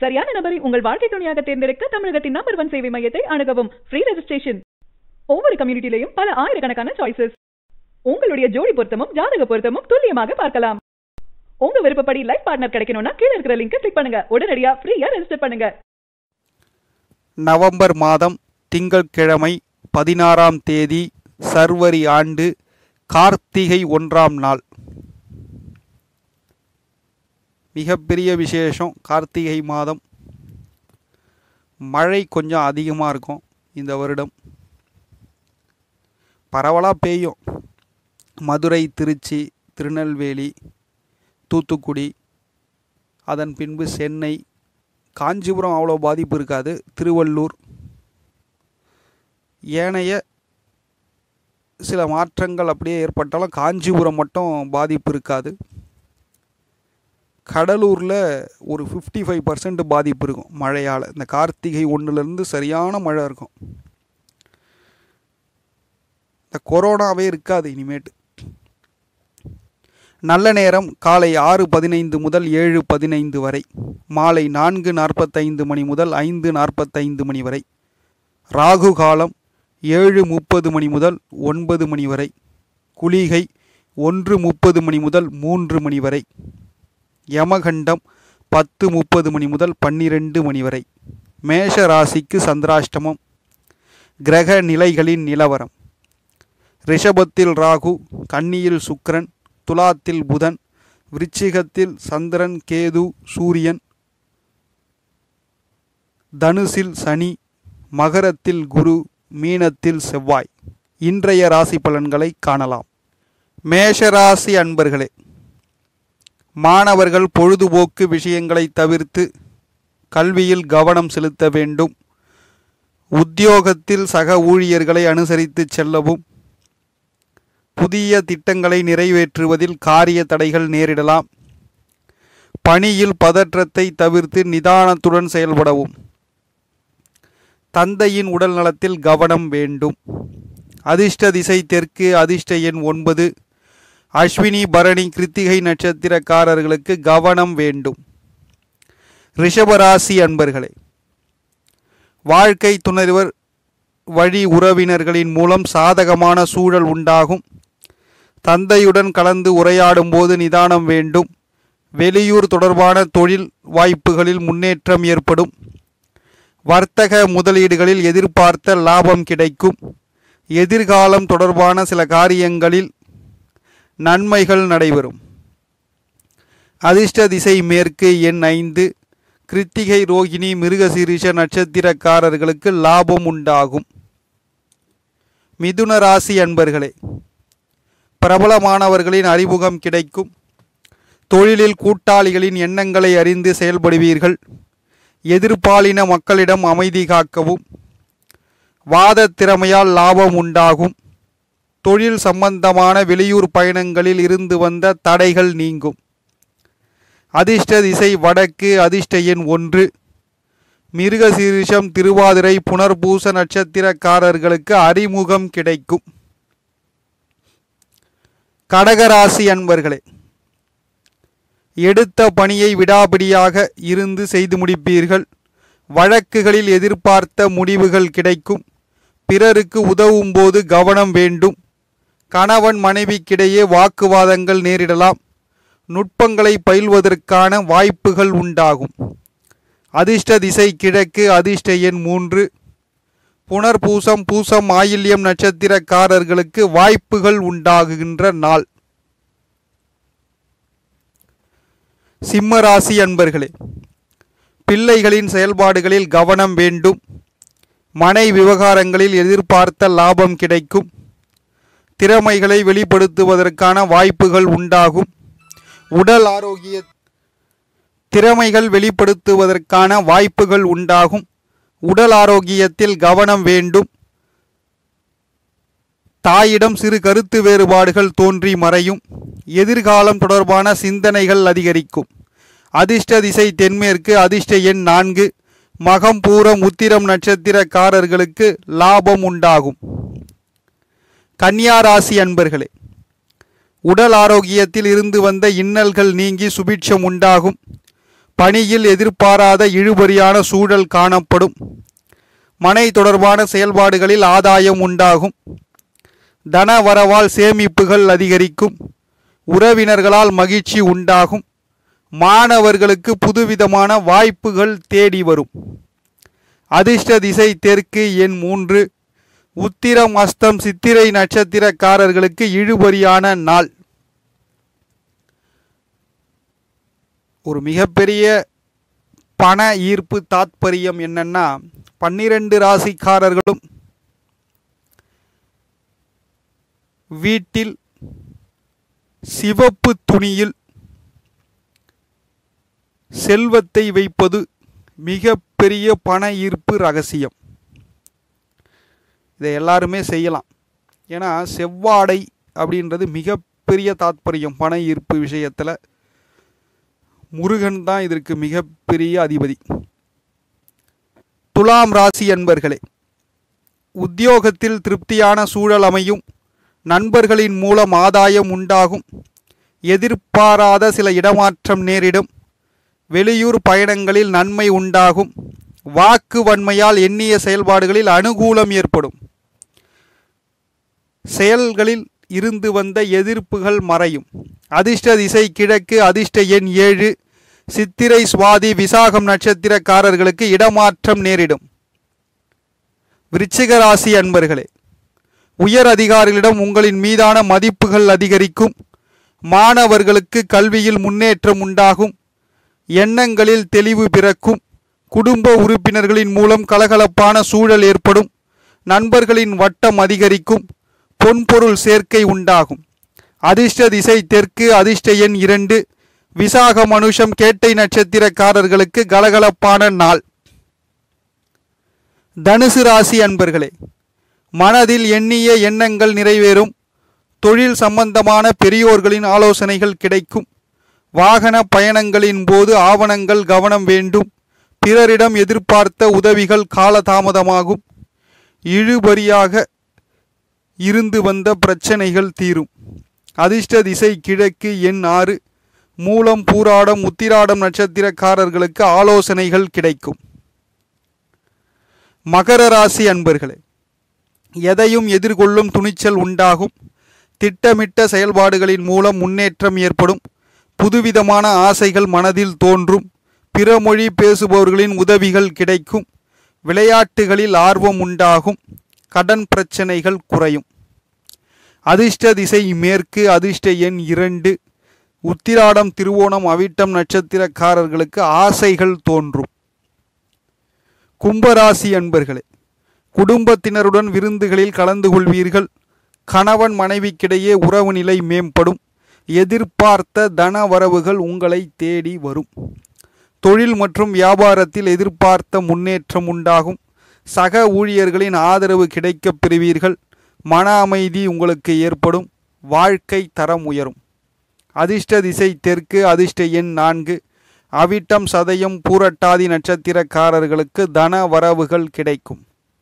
சரியான நபரை உங்கள் வாழ்க்கை துணையாக தேர்ந்தெடுக்க தமிழகத்தின் நம்பர் ஒன் சேவை மையத்தை அணுகவும் ஃப்ரீ ரெஜிஸ்ட்ரேஷன் ஒவ்வொரு கம்யூனிட்டிலையும் பல ஆயிரக்கணக்கான சாய்ஸஸ் உங்களுடைய ஜோடி பொருத்தமும் ஜாதக பொருத்தமும் துல்லியமாக பார்க்கலாம் உங்க விருப்பப்படி லைஃப் பார்ட்னர் கிடைக்கணும்னா கீழே இருக்கிற லிங்கை கிளிக் பண்ணுங்க உடனடியா ஃப்ரீயா ரெஜிஸ்டர் பண்ணுங்க நவம்பர் மாதம் திங்கட்கிழமை பதினாறாம் தேதி சர்வரி ஆண்டு கார்த்திகை ஒன்றாம் நாள் மிகப்பெரிய விசேஷம் கார்த்திகை மாதம் மழை கொஞ்சம் அதிகமாக இருக்கும் இந்த வருடம் பரவலாக பெய்யும் மதுரை திருச்சி திருநெல்வேலி தூத்துக்குடி அதன் பின்பு சென்னை காஞ்சிபுரம் அவ்வளோ பாதிப்பு இருக்காது திருவள்ளூர் ஏனைய சில மாற்றங்கள் அப்படியே ஏற்பட்டாலும் காஞ்சிபுரம் மட்டும் பாதிப்பு இருக்காது கடலூரில் ஒரு ஃபிஃப்டி ஃபைவ் பர்சன்ட் பாதிப்பு இருக்கும் மழையால் இந்த கார்த்திகை ஒன்றுலேருந்து சரியான மழை இருக்கும் இந்த கொரோனாவே இருக்காது இனிமேட்டு நல்ல நேரம் காலை ஆறு பதினைந்து முதல் ஏழு பதினைந்து வரை மாலை நான்கு நாற்பத்தைந்து மணி முதல் ஐந்து நாற்பத்தைந்து மணி வரை ராகு காலம் ஏழு முப்பது மணி முதல் ஒன்பது மணி வரை குளிகை ஒன்று முப்பது மணி முதல் மூன்று மணி வரை யமகண்டம் பத்து முப்பது மணி முதல் பன்னிரெண்டு மணி வரை மேஷ ராசிக்கு சந்திராஷ்டமம் கிரக நிலைகளின் நிலவரம் ரிஷபத்தில் ராகு கன்னியில் சுக்கிரன் துலாத்தில் புதன் விருச்சிகத்தில் சந்திரன் கேது சூரியன் தனுசில் சனி மகரத்தில் குரு மீனத்தில் செவ்வாய் இன்றைய ராசி பலன்களை காணலாம் மேஷராசி அன்பர்களே மாணவர்கள் பொழுதுபோக்கு விஷயங்களை தவிர்த்து கல்வியில் கவனம் செலுத்த வேண்டும் உத்தியோகத்தில் சக ஊழியர்களை அனுசரித்து செல்லவும் புதிய திட்டங்களை நிறைவேற்றுவதில் காரிய தடைகள் நேரிடலாம் பணியில் பதற்றத்தை தவிர்த்து நிதானத்துடன் செயல்படவும் தந்தையின் உடல் நலத்தில் கவனம் வேண்டும் அதிர்ஷ்ட திசை தெற்கு அதிர்ஷ்ட எண் ஒன்பது அஸ்வினி பரணி கிருத்திகை நட்சத்திரக்காரர்களுக்கு கவனம் வேண்டும் ரிஷபராசி அன்பர்களே வாழ்க்கை துணைவர் வழி உறவினர்களின் மூலம் சாதகமான சூழல் உண்டாகும் தந்தையுடன் கலந்து உரையாடும் போது நிதானம் வேண்டும் வெளியூர் தொடர்பான தொழில் வாய்ப்புகளில் முன்னேற்றம் ஏற்படும் வர்த்தக முதலீடுகளில் எதிர்பார்த்த லாபம் கிடைக்கும் எதிர்காலம் தொடர்பான சில காரியங்களில் நன்மைகள் நடைபெறும் அதிர்ஷ்ட திசை மேற்கு எண் ஐந்து கிருத்திகை ரோகிணி மிருகசீரிஷ நட்சத்திரக்காரர்களுக்கு லாபம் உண்டாகும் மிதுன ராசி அன்பர்களே பிரபலமானவர்களின் அறிமுகம் கிடைக்கும் தொழிலில் கூட்டாளிகளின் எண்ணங்களை அறிந்து செயல்படுவீர்கள் எதிர்பாலின மக்களிடம் அமைதி காக்கவும் வாத திறமையால் லாபம் உண்டாகும் தொழில் சம்பந்தமான வெளியூர் பயணங்களில் இருந்து வந்த தடைகள் நீங்கும் அதிர்ஷ்ட திசை வடக்கு அதிர்ஷ்ட எண் ஒன்று மிருகசீரிஷம் திருவாதிரை புனர்பூச நட்சத்திரக்காரர்களுக்கு அறிமுகம் கிடைக்கும் கடகராசி அன்பர்களே எடுத்த பணியை விடாபிடியாக இருந்து செய்து முடிப்பீர்கள் வழக்குகளில் எதிர்பார்த்த முடிவுகள் கிடைக்கும் பிறருக்கு உதவும் போது கவனம் வேண்டும் கணவன் மனைவிக்கிடையே வாக்குவாதங்கள் நேரிடலாம் நுட்பங்களை பயில்வதற்கான வாய்ப்புகள் உண்டாகும் அதிர்ஷ்ட திசை கிழக்கு அதிர்ஷ்ட எண் மூன்று புனர்பூசம் பூசம் ஆயில்யம் நட்சத்திரக்காரர்களுக்கு வாய்ப்புகள் உண்டாகுகின்ற நாள் சிம்ம ராசி அன்பர்களே பிள்ளைகளின் செயல்பாடுகளில் கவனம் வேண்டும் மனை விவகாரங்களில் எதிர்பார்த்த லாபம் கிடைக்கும் திறமைகளை வெளிப்படுத்துவதற்கான வாய்ப்புகள் உண்டாகும் உடல் ஆரோக்கிய திறமைகள் வெளிப்படுத்துவதற்கான வாய்ப்புகள் உண்டாகும் உடல் ஆரோக்கியத்தில் கவனம் வேண்டும் தாயிடம் சிறு கருத்து வேறுபாடுகள் தோன்றி மறையும் எதிர்காலம் தொடர்பான சிந்தனைகள் அதிகரிக்கும் அதிர்ஷ்ட திசை தென்மேற்கு அதிர்ஷ்ட எண் நான்கு மகம் பூரம் உத்திரம் நட்சத்திரக்காரர்களுக்கு லாபம் உண்டாகும் கன்னியா ராசி அன்பர்களே உடல் ஆரோக்கியத்தில் இருந்து வந்த இன்னல்கள் நீங்கி சுபிட்சம் உண்டாகும் பணியில் எதிர்பாராத இழுபறியான சூழல் காணப்படும் மனை தொடர்பான செயல்பாடுகளில் ஆதாயம் உண்டாகும் தன வரவால் சேமிப்புகள் அதிகரிக்கும் உறவினர்களால் மகிழ்ச்சி உண்டாகும் மாணவர்களுக்கு புதுவிதமான வாய்ப்புகள் தேடி வரும் அதிர்ஷ்ட திசை தெற்கு எண் மூன்று உத்திரம் அஸ்தம் சித்திரை நட்சத்திரக்காரர்களுக்கு இழுபறியான நாள் ஒரு மிகப்பெரிய பண ஈர்ப்பு தாத்பரியம் என்னன்னா பன்னிரண்டு ராசிக்காரர்களும் வீட்டில் சிவப்பு துணியில் செல்வத்தை வைப்பது மிக பெரிய பண ஈர்ப்பு ரகசியம் இதை எல்லாருமே செய்யலாம் ஏன்னா செவ்வாடை அப்படின்றது மிகப்பெரிய தாத்பரியம் பண ஈர்ப்பு விஷயத்தில் முருகன் தான் இதற்கு மிகப்பெரிய அதிபதி துலாம் ராசி அன்பர்களே உத்தியோகத்தில் திருப்தியான சூழல் அமையும் நண்பர்களின் மூலம் ஆதாயம் உண்டாகும் எதிர்பாராத சில இடமாற்றம் நேரிடும் வெளியூர் பயணங்களில் நன்மை உண்டாகும் வாக்கு வன்மையால் எண்ணிய செயல்பாடுகளில் அனுகூலம் ஏற்படும் செயல்களில் இருந்து வந்த எதிர்ப்புகள் மறையும் அதிர்ஷ்ட திசை கிழக்கு அதிர்ஷ்ட எண் ஏழு சித்திரை சுவாதி விசாகம் நட்சத்திரக்காரர்களுக்கு இடமாற்றம் நேரிடும் விருச்சிக ராசி அன்பர்களே உயர் அதிகாரிகளிடம் உங்களின் மீதான மதிப்புகள் அதிகரிக்கும் மாணவர்களுக்கு கல்வியில் முன்னேற்றம் உண்டாகும் எண்ணங்களில் தெளிவு பிறக்கும் குடும்ப உறுப்பினர்களின் மூலம் கலகலப்பான சூழல் ஏற்படும் நண்பர்களின் வட்டம் அதிகரிக்கும் பொன்பொருள் சேர்க்கை உண்டாகும் அதிர்ஷ்ட திசை தெற்கு அதிர்ஷ்ட எண் இரண்டு விசாக மனுஷம் கேட்டை நட்சத்திரக்காரர்களுக்கு கலகலப்பான நாள் தனுசு ராசி அன்பர்களே மனதில் எண்ணிய எண்ணங்கள் நிறைவேறும் தொழில் சம்பந்தமான பெரியோர்களின் ஆலோசனைகள் கிடைக்கும் வாகன பயணங்களின் போது ஆவணங்கள் கவனம் வேண்டும் பிறரிடம் எதிர்பார்த்த உதவிகள் காலதாமதமாகும் இழுபறியாக இருந்து வந்த பிரச்சனைகள் தீரும் அதிர்ஷ்ட திசை கிழக்கு எண் ஆறு மூலம் பூராடம் உத்திராடம் நட்சத்திரக்காரர்களுக்கு ஆலோசனைகள் கிடைக்கும் மகர ராசி அன்பர்களே எதையும் எதிர்கொள்ளும் துணிச்சல் உண்டாகும் திட்டமிட்ட செயல்பாடுகளின் மூலம் முன்னேற்றம் ஏற்படும் புதுவிதமான ஆசைகள் மனதில் தோன்றும் பிற மொழி பேசுபவர்களின் உதவிகள் கிடைக்கும் விளையாட்டுகளில் ஆர்வம் உண்டாகும் கடன் பிரச்சனைகள் குறையும் அதிர்ஷ்ட திசை மேற்கு அதிர்ஷ்ட எண் இரண்டு உத்திராடம் திருவோணம் அவிட்டம் நட்சத்திரக்காரர்களுக்கு ஆசைகள் தோன்றும் கும்பராசி அன்பர்களே குடும்பத்தினருடன் விருந்துகளில் கலந்து கொள்வீர்கள் கணவன் மனைவிக்கிடையே உறவு நிலை மேம்படும் எதிர்பார்த்த தன வரவுகள் உங்களை தேடி வரும் தொழில் மற்றும் வியாபாரத்தில் எதிர்பார்த்த முன்னேற்றம் உண்டாகும் சக ஊழியர்களின் ஆதரவு கிடைக்கப் பெறுவீர்கள் மன அமைதி உங்களுக்கு ஏற்படும் வாழ்க்கை தரம் உயரும் அதிர்ஷ்ட திசை தெற்கு அதிர்ஷ்ட எண் நான்கு அவிட்டம் சதயம் பூரட்டாதி நட்சத்திரக்காரர்களுக்கு தன வரவுகள் கிடைக்கும்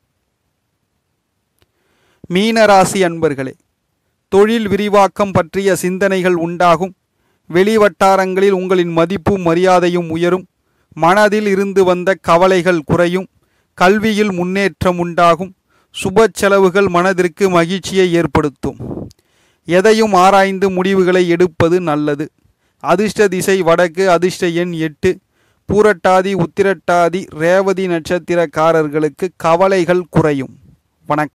மீனராசி அன்பர்களே தொழில் விரிவாக்கம் பற்றிய சிந்தனைகள் உண்டாகும் வெளிவட்டாரங்களில் உங்களின் மதிப்பும் மரியாதையும் உயரும் மனதில் இருந்து வந்த கவலைகள் குறையும் கல்வியில் முன்னேற்றம் உண்டாகும் சுப செலவுகள் மனதிற்கு மகிழ்ச்சியை ஏற்படுத்தும் எதையும் ஆராய்ந்து முடிவுகளை எடுப்பது நல்லது அதிர்ஷ்ட திசை வடக்கு அதிர்ஷ்ட எண் எட்டு பூரட்டாதி உத்திரட்டாதி ரேவதி நட்சத்திரக்காரர்களுக்கு கவலைகள் குறையும் வணக்கம்